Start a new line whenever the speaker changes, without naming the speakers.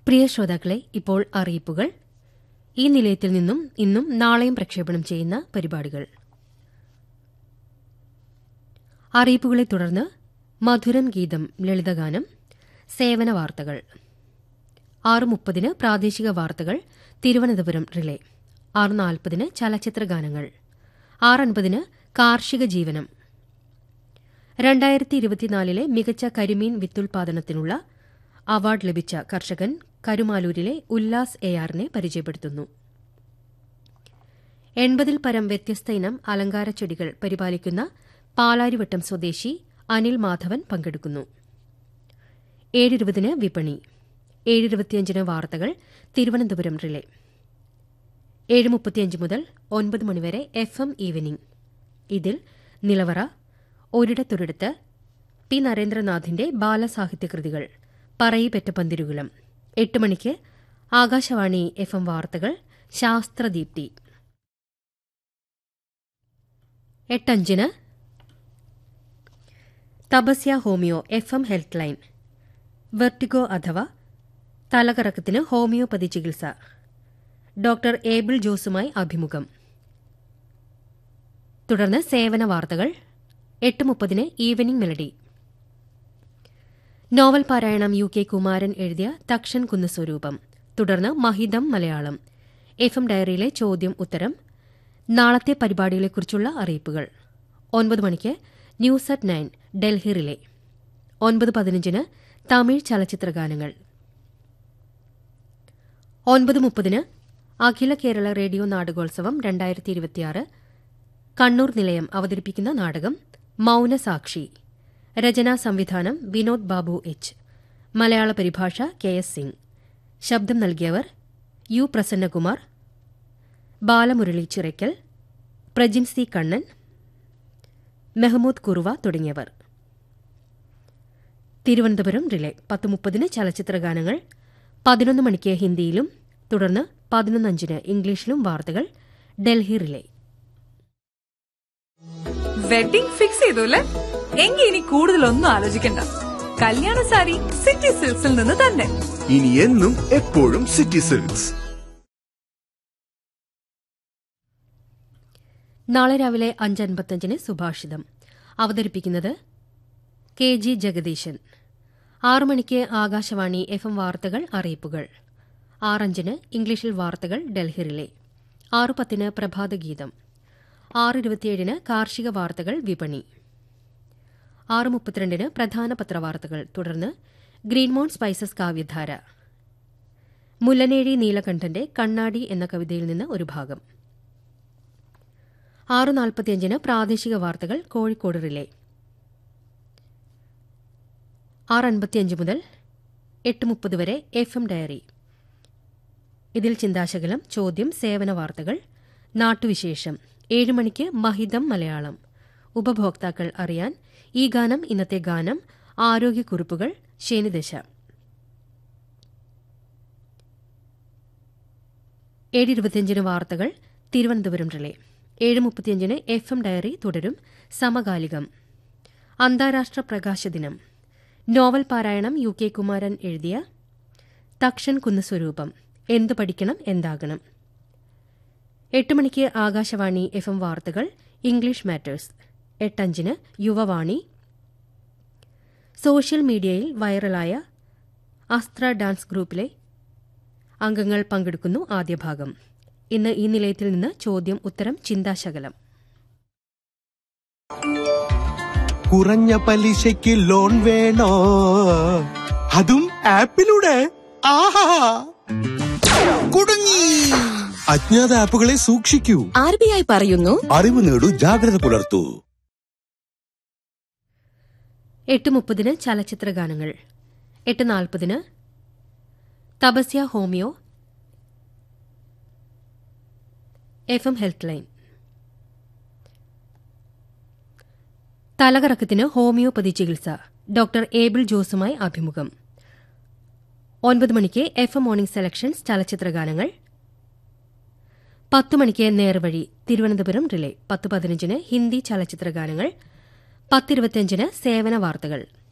പ്രിയ ശ്രോതാക്കളെ ഇപ്പോൾ അറിയിപ്പുകൾ ഈ നിലയത്തിൽ നിന്നും ഇന്നും നാളെയും പ്രക്ഷേപണം ചെയ്യുന്ന പരിപാടികൾ അറിയിപ്പുകളെ തുടർന്ന് മധുരം ഗീതം ലളിതഗാനം സേവന വാർത്തകൾ ആറ് മുപ്പതിന് പ്രാദേശിക വാർത്തകൾ തിരുവനന്തപുരം റിലേ ആറ് നാൽപ്പതിന് ചലച്ചിത്ര ഗാനങ്ങൾ ആറ് അൻപതിന് കാർഷിക ജീവനം രണ്ടായിരത്തി ഇരുപത്തിനാലിലെ മികച്ച കരിമീൻ വിത്തുൽപാദനത്തിനുള്ള അവാർഡ് ലഭിച്ച കർഷകൻ കരുമാലൂരിലെ ഉല്ലാസ് എ ആറിനെ പരിചയപ്പെടുത്തുന്നു എൺപതിൽ പരം വ്യത്യസ്ത ഇനം അലങ്കാര ചെടികൾ പരിപാലിക്കുന്ന പാലാരിവട്ടം സ്വദേശി അനിൽ മാധവൻ പങ്കെടുക്കുന്നു ഏഴിരുപതിന് വിപണി ഏഴിരുപത്തിയഞ്ചിന് വാർത്തകൾ തിരുവനന്തപുരം റിലേ ഏഴ് മുപ്പത്തിയഞ്ച് മുതൽ ഒൻപത് മണിവരെ എഫ് എം ഈവനിംഗ് ഇതിൽ നിലവറ ഒരിടത്തൊരിടത്ത് പി നരേന്ദ്രനാഥിന്റെ ബാലസാഹിത്യകൃതികൾ പറയിപ്പെറ്റ പന്തിരുകുലം എട്ട് മണിക്ക് ആകാശവാണി എഫ് എം വാർത്തകൾ ശാസ്ത്രദീപ്തി എട്ടഞ്ചിന് Tapasya homeo F M health line vertigo അഥവാ തലകറക്കത്തിന് ഹോമിയോപ്പതി ചികിത്സ ഡോക്ടർ ഏബിൾ ജോസുമായി അഭിമുഖം തുടർന്ന് സേവന വാർത്തകൾ എട്ട് മുപ്പതിന് ഈവനിംഗ് മെലഡി നോവൽ പാരായണം യു കെ കുമാരൻ എഴുതിയ തക്ഷൻ കുന്ന് സ്വരൂപം തുടർന്ന് മഹിതം മലയാളം എഫ് എം ഡയറിയിലെ ചോദ്യം ഉത്തരം നാളത്തെ പരിപാടികളെക്കുറിച്ചുള്ള അറിയിപ്പുകൾ ഒൻപത് മണിക്ക് news at nine Delhi relay ഒൻപത് പതിനഞ്ചിന് തമിഴ് ചലച്ചിത്ര ഗാനങ്ങൾ ഒൻപത് മുപ്പതിന് അഖില കേരള റേഡിയോ നാടകോത്സവം രണ്ടായിരത്തി ഇരുപത്തിയാറ് കണ്ണൂർ നിലയം അവതരിപ്പിക്കുന്ന നാടകം മൌനസാക്ഷി രചനാ സംവിധാനം വിനോദ് ബാബു എച്ച് മലയാള പരിഭാഷ കെ എസ് സിംഗ് ശബ്ദം നൽകിയവർ യു പ്രസന്നകുമാർ ബാലമുരളി ചിറയ്ക്കൽ പ്രജിൻ സി കണ്ണൻ മെഹമ്മൂദ് കുറുവ തുടങ്ങിയവർ തിരുവനന്തപുരം റിലേ പത്ത് മുപ്പതിന് ചലച്ചിത്ര ഗാനങ്ങൾ പതിനൊന്ന് മണിക്ക് ഹിന്ദിയിലും തുടർന്ന് പതിനൊന്നഞ്ചിന് ഇംഗ്ലീഷിലും വാർത്തകൾ ഡൽഹി റിലേ
വെഡിംഗ് ഫിക്സ് ചെയ്തു അല്ലേ എങ്കിൽ ഇനി കൂടുതലൊന്നും ആലോചിക്കണ്ട കല്യാണ സാരി സിറ്റി സിൽക്സിൽ നിന്ന് തന്നെ
ഇനി എന്നും എപ്പോഴും സിറ്റി സിൽക്സ്
നാളെ രാവിലെ അഞ്ചൻപത്തഞ്ചിന് സുഭാഷിതം അവതരിപ്പിക്കുന്നത് കെ ജി ജഗദീശൻ ആറു മണിക്ക് ആകാശവാണി എഫ് എം വാർത്തകൾ അറിയിപ്പുകൾ ആറഞ്ചിന് ഇംഗ്ലീഷിൽ വാർത്തകൾ ഡൽഹി റിലേ ആറു പത്തിന് പ്രഭാതഗീതം ആറ് ഇരുപത്തിയേഴിന് കാർഷിക വാർത്തകൾ വിപണി ആറ് മുപ്പത്തിരണ്ടിന് പ്രധാന പത്രവാർത്തകൾ തുടർന്ന് ഗ്രീൻമോൺ സ്പൈസസ് കാവ്യധാര മുല്ലനേഴി നീലകണ്ഠന്റെ കണ്ണാടി എന്ന കവിതയിൽ നിന്ന് ഒരു ഭാഗം ആറ് നാൽപ്പത്തിയഞ്ചിന് പ്രാദേശിക വാർത്തകൾ കോഴിക്കോട് റിലേ ആറ് അൻപത്തിയഞ്ച് മുതൽ എട്ട് മുപ്പത് വരെ എഫ് എം ഡയറി ഇതിൽ ചിന്താശകലം ചോദ്യം സേവന വാർത്തകൾ നാട്ടുവിശേഷം ഏഴ് മണിക്ക് മഹിതം മലയാളം ഉപഭോക്താക്കൾ അറിയാൻ ഈ ഗാനം ഇന്നത്തെ ഗാനം ആരോഗ്യക്കുറിപ്പുകൾ ശനിദശ ഏഴ് ഇരുപത്തിയഞ്ചിന് വാർത്തകൾ തിരുവനന്തപുരം റിലേ ഏഴ് മുപ്പത്തിയഞ്ചിന് എഫ് എം ഡയറി തുടരും സമകാലികം അന്താരാഷ്ട്ര പ്രകാശ ദിനം നോവൽ പാരായണം യു കെ കുമാരൻ എഴുതിയ തക്ഷൻ കുന്നസ്വരൂപം എന്തു പഠിക്കണം എന്താകണം എട്ട് മണിക്ക് ആകാശവാണി എഫ് എം വാർത്തകൾ ഇംഗ്ലീഷ് മാറ്റേഴ്സ് എട്ടഞ്ചിന് യുവവാണി സോഷ്യൽ മീഡിയയിൽ വൈറലായ അസ്ത്ര ഡാൻസ് ഗ്രൂപ്പിലെ അംഗങ്ങൾ പങ്കെടുക്കുന്നു ആദ്യ ഭാഗം ഇന്ന് ഈ നിലയത്തിൽ നിന്ന് ചോദ്യം ഉത്തരം ചിന്താശകലം
കുറഞ്ഞ പലിശയ്ക്ക് ലോൺ വേണോ അതും ആപ്പിലൂടെ ആഹാ കുടുങ്ങി അജ്ഞാത ആപ്പുകളെ സൂക്ഷിക്കൂ
ആർ ബി ഐ പറയുന്നു
അറിവ് നേടൂ ജാഗ്രത പുലർത്തൂ
എട്ട് മുപ്പതിന് ചലച്ചിത്ര ഗാനങ്ങൾ എട്ട് നാൽപ്പതിന് Tapasya homeo F M health line തലകറക്കത്തിന് ഹോമിയോപ്പതി ചികിത്സ ഡോക്ടർ ഏബിൾ ജോസുമായി അഭിമുഖം ഒൻപത് മണിക്ക് എഫ് എം മോർണിംഗ് സെലക്ഷൻസ് ചലച്ചിത്ര ഗാനങ്ങൾ പത്ത് മണിക്ക് നേർവഴി തിരുവനന്തപുരം റിലേ പത്ത് പതിനഞ്ചിന് ഹിന്ദി ചലച്ചിത്ര ഗാനങ്ങൾ പത്തിരുപത്തിയഞ്ചിന് സേവന വാർത്തകൾ